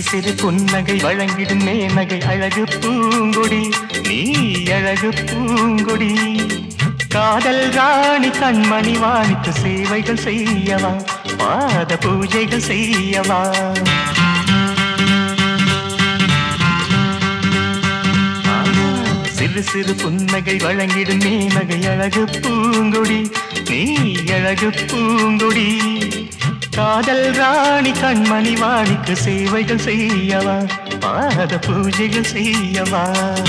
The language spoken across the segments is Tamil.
சிறு புன்னகை வழங்கிடும் மேனகை அழகு பூங்கொடி நீ அழகு பூங்கொடி காதல் ராணி கண்மணி வாணிக்கு சேவைகள் செய்யவா பாத பூஜைகள் செய்யவா சிறு சிறு புன்னகை வழங்கிடும் மேனகை அழகு பூங்கொடி நீ அழகு பூங்கொடி காதல் ராணி கண்மணி வாணிக்கு சேவைகள் செய்யவா பாத பூஜைகள் செய்யவா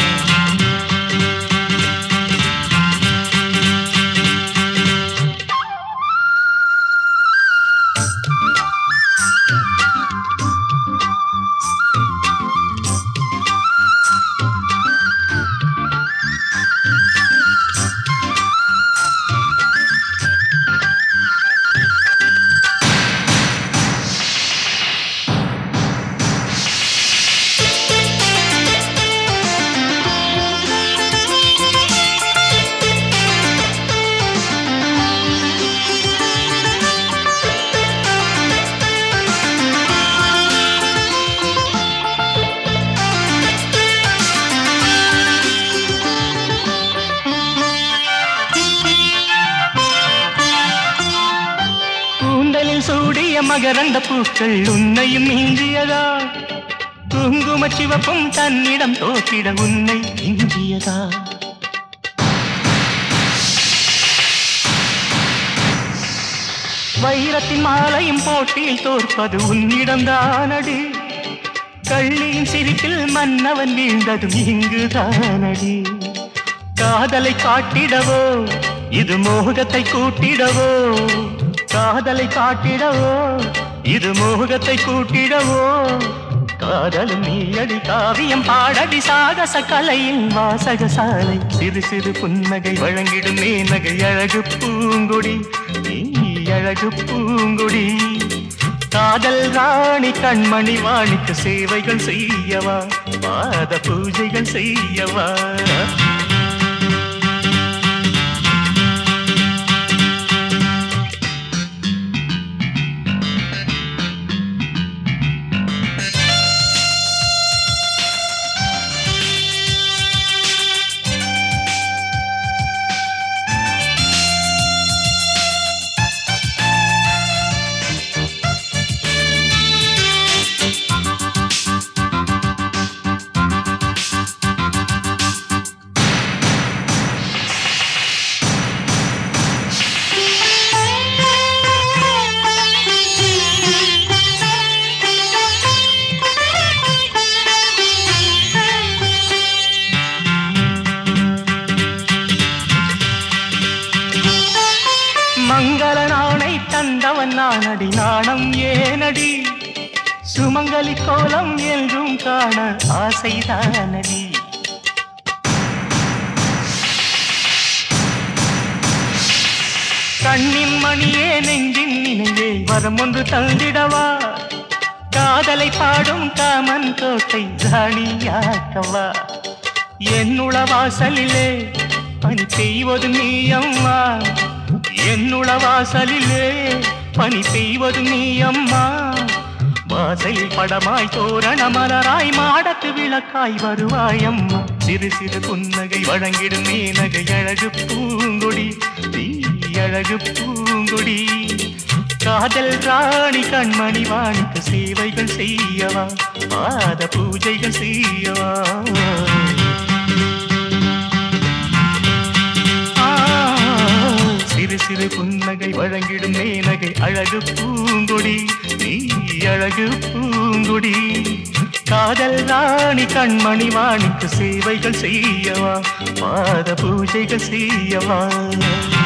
கூந்தலில் சூடிய மகரந்த பூக்கள் உன்னையும் இந்தியதா குங்கும சிவப்பும் தன்னிடம் தோக்கிட உன்னை இந்தியதா வைரத்தின் மாலையும் போட்டியில் தோற்பது உன்னிடம் தானடி கள்ளியின் சிரிப்பில் மன்னவன் வீழ்ந்ததும் இங்கு தானடி காதலை காட்டிடவோ இது மோகத்தை கூட்டிடவோ காதலை காட்டிடவோ இது மோகத்தை கூட்டிடவோ காதலும் நீயடி காவியம் பாடடி சாகச கலையின் வாசக சாலை சிறு சிறு புன்னகை வழங்கிடும் மேனகை அழகு பூங்கொடி நீ அழகு பூங்கொடி காதல் ராணி கண்மணி வாணிக்கு சேவைகள் செய்யவா பாத பூஜைகள் செய்யவா மங்கள நாணை தந்தவன் நானடி நாணம் ஏனடி சுமங்கலி கோலம் என்றும் காண ஆசைதானடி கண்ணின் மணியே நெஞ்சின் நினைவே வரம் ஒன்று தந்திடவா காதலை பாடும் காமன் கோட்டை ராணியாக்கவா என்னுள வாசலிலே பணி செய்வது நீயம்மா என்னுள வாசலிலே பணி செய்வது நீயம்மா வாசலில் படமாய் தோரண மலராய் மாடத்து விளக்காய் வருவாயம்மா சிறு சிறு புன்னகை வழங்கிடும் மேனகை அழகு பூங்கொடி நீ அழகு பூங்கொடி காதல் ராணி கண்மணி வாணிக்கு சேவைகள் செய்யவா பாத பூஜைகள் செய்யவா ஆ, சிறு சிறு புன்னகை வழங்கிடும் மேனகை அழகு பூங்கொடி நீ அழகு பூங்கொடி காதல் ராணி கண்மணி வாணிக்கு சேவைகள் செய்யவா பாத பூஜைகள் செய்யவா